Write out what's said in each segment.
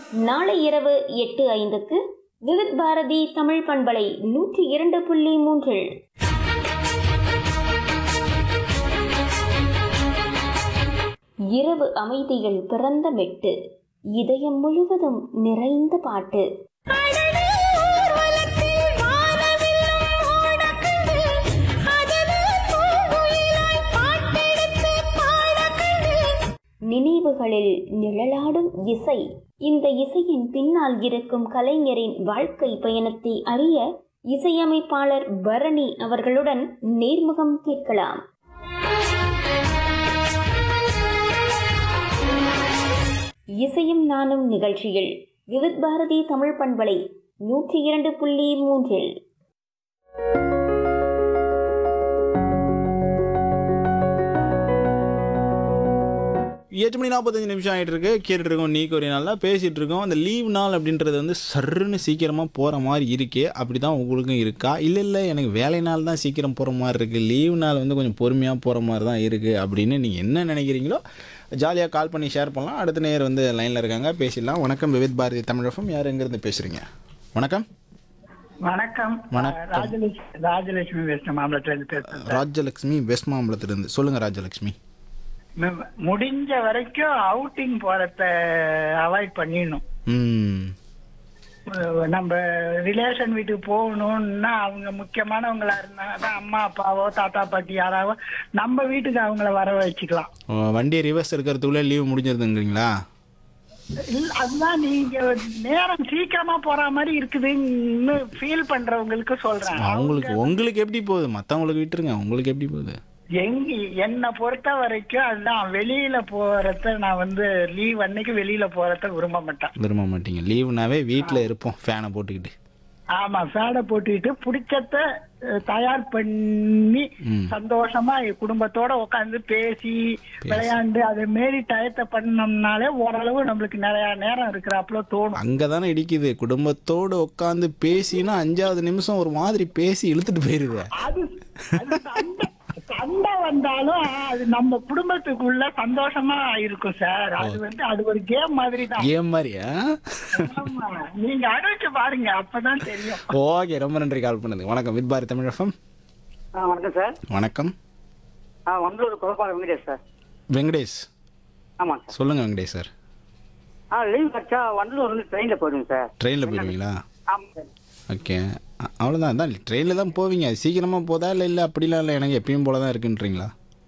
நாளை இரவு எட்டு ஐந்துக்கு விவித் பாரதி தமிழ் பண்பலை நூற்றி இரண்டு புள்ளி மூன்றில் இரவு அமைதியில் பிறந்த மெட்டு இதயம் முழுவதும் நிறைந்த பாட்டு நினைவுகளில் நிழலாடும் இசை இந்த இசையின் பின்னால் இருக்கும் கலைஞரின் வாழ்க்கை பயணத்தை அறிய இசையமைப்பாளர் பரணி அவர்களுடன் நேர்முகம் கேட்கலாம் இசையும் நானும் நிகழ்ச்சியில் விவித் பாரதி தமிழ் பண்பலை நூற்றி இரண்டு புள்ளி மூன்றில் எட்டு மணி நாற்பத்தஞ்சு நிமிஷம் ஆகிட்டு இருக்கு கேட்டுட்டு இருக்கோம் நீ ஒரு நாளில் பேசிகிட்டு இருக்கோம் அந்த லீவ் நாள் அப்படின்றது வந்து சர்ருன்னு சீக்கிரமாக போகிற மாதிரி இருக்கே அப்படி தான் உங்களுக்கும் இருக்கா இல்லை இல்லை எனக்கு வேலை நாள் தான் சீக்கிரம் போகிற மாதிரி இருக்குது லீவ் நாள் வந்து கொஞ்சம் பொறுமையாக போகிற மாதிரி தான் இருக்குது அப்படின்னு நீங்கள் என்ன நினைக்கிறீங்களோ ஜாலியாக கால் பண்ணி ஷேர் பண்ணலாம் அடுத்த நேர் வந்து லைனில் இருக்காங்க பேசிடலாம் வணக்கம் விவித் பாரதி தமிழகம் யார் எங்கேருந்து பேசுகிறீங்க வணக்கம் வணக்கம் வணக்கம். ராஜலட்சுமி ராஜலட்சுமி வெஸ்ட் மாம்பலத்துல இருந்து பேசுறேன் ராஜலக்ஷ்மி வெஸ்ட் மாம்பலத்திலிருந்து சொல்லுங்கள் ராஜலக்ஷ்மி மு- முடிஞ்ச வரைக்கும் அவுட்டிங் போறத அவாய்ட் பண்ணிடணும் ம் அஹ் நம்ம ரிலேஷன் வீட்டுக்கு போகணும்னா அவங்க முக்கியமானவங்களா இருந்தாதான் அம்மா அப்பாவோ தாத்தா பாட்டி யாராவோ நம்ம வீட்டுக்கு அவங்கள வர வச்சுக்கலாம் ஓ, வண்டியை ரிவர்ஸ் எடுக்கிறதுக்குள்ளே லீவ் முடிஞ்சிருதுங்கிறீங்களா இல்ல, அதுதான் நீங்க நேரம் சீக்கிரமா போற மாதிரி இருக்குதுன்னு ஃபீல் பண்றவங்களுக்கு சொல்றேன் அவங்களுக்கு உங்களுக்கு எப்படி போகுது மற்றவங்களுக்கு விட்டுருங்க உங்களுக்கு எப்படி போகுது எங்க என்னை பொறுத்த வரைக்கும் அதுதான் வெளியில போறத நான் வந்து லீவ் அன்னைக்கு வெளியில போறத விரும்ப மாட்டேன் விரும்ப மாட்டீங்க லீவுனாவே வீட்டில் இருப்போம் ஃபேனை போட்டுக்கிட்டு ஆமா ஃபேடை போட்டுக்கிட்டு பிடிச்சத அஹ், தயார் பண்ணி ம். சந்தோஷமா குடும்பத்தோட உட்காந்து பேசி விளையாண்டு அது மாரி டயத்தை பண்ணோம்னாலே ஓரளவு நம்மளுக்கு நிறைய நேரம் இருக்கிறாப்புல தோணும் அங்கே தானே இடிக்குது குடும்பத்தோடு உட்காந்து பேசினா அஞ்சாவது நிமிஷம் ஒரு மாதிரி பேசி இழுத்துட்டு போயிருது அது அது சண்டை சண்டை வந்தாலும் அது நம்ம குடும்பத்துக்குள்ள சந்தோஷமா இருக்கும் சார் அது வந்து அது ஒரு கேம் மாதிரி தான் கேம் மாதிரியா ஆமா. நீங்க அனுப்பிச்சு பாருங்க அப்பதான் தெரியும் ஓகே ரொம்ப நன்றி கால் பண்ணது வணக்கம் வித் பாரதி தமிழ் எஃப்எம் ஆ வணக்கம் சார் வணக்கம் ஆ வண்டலூர் குழப்பாளர் வெங்கடேஷ் சார் வெங்கடேஷ் ஆமாம் சார் சொல்லுங்கள் வெங்கடேஷ் சார் ஆ லீவ் கிடச்சா வண்டலூர் வந்து ட்ரெயினில் போயிடுங்க சார் ட்ரெயினில் போயிடுவீங்களா ஆமாம் சார் ஓகே அ- அவ்வளோதான் அதான் ட்ரெயினில் தான் போவீங்க சீக்கிரமாக போதா இல்லை இல்லை அப்படிலாம் இல்லை எனக்கு எப்பயும் போல தான் இருக்குன்றீங்களா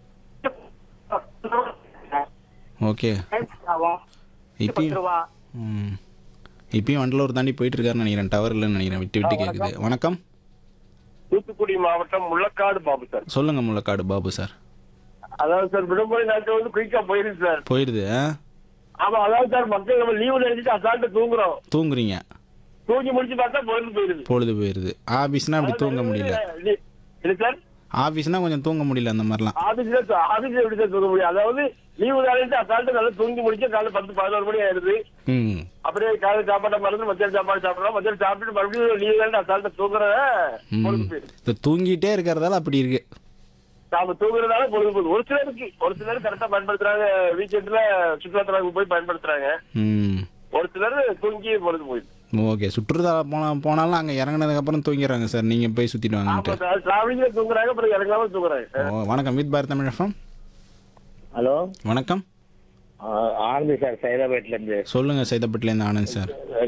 ஓகே ஆகும் பத்து இப்பயும் ரூபா ம் இப்பயும் வண்டலூர் தாண்டி போயிட்டு இருக்காருன்னு நினைக்கிறேன் டவர் இல்லைன்னு நினைக்கிறேன் விட்டு விட்டு கேட்குது வணக்கம் தூத்துக்குடி மாவட்டம் முள்ளக்காடு பாபு சார் சொல்லுங்கள் முள்ளக்காடு பாபு சார் அதாவது சார் விடுமுறை நாட்கள் வந்து குயிக்கா போயிருது சார் போயிடுது ஆ? ஆமா அதாவது சார் மக்கள் நம்ம லீவு நினைச்சிட்டு அசால்ட்டு தூங்குறோம் தூங்குறீங்க தூங்கி முடிச்சு பார்த்தா பொழுது போயிருது பொழுது போயிடுது ஆஃபீஸ்னால் அப்படி தூங்க முடியல இல்ல- இல்ல சார் ஆஃபீஸ்னால் கொஞ்சம் தூங்க முடியல அந்த மாதிரிலாம் ஆபீஸ்ல ஆபீஸ்ல எப்படி சார் தூங்க முடியும் அதாவது லீவு நாளைக்கு அசால்ட்டு நல்லா தூங்கி முடிச்சு காலைல பத்து பதினோரு மணி ஆயிடுது ம் அப்படியே காலையில சாப்பாட்டை மறந்து மத்தியானம் சாப்பாடு சாப்பிடலாம் மத்தியானம் சாப்பிட்டு மறுபடியும் லீவு நாளைக்கு அசால்ட்டு தூங்குறத பொழுது ம் போயிருது இப்போ தூங்கிட்டே இருக்கிறதால அப்படி இருக்கு நாம தூங்குறதால பொழுது போகுது ஒரு சிலருக்கு ஒரு சிலர் கரெக்டா பயன்படுத்துறாங்க வீக்கெண்ட்ல சுற்றுலாத்தலங்களுக்கு போய் பயன்படுத்துறாங்க ம் ஒரு சிலர் தூங்கி பொழுது போயிடுது ஓகே சுற்றுலா போனா போனாலும் அங்கே இறங்குனதுக்கப்புறம் தூங்கிடுறாங்க சார் நீங்கள் போய் சுற்றிட்டு வாங்கன்ட்டு டிராவலிங்ல தூங்குறாங்க அப்புறம் இறங்காம தூங்குறாங்க ஓ வணக்கம் with Bharat Tamil FM hello வணக்கம் ஆனந்த் சார் சைதாபேட்ல இருந்து சொல்லுங்கள் சைதாப்பட்டிலேருந்து ஆனந்த் சார்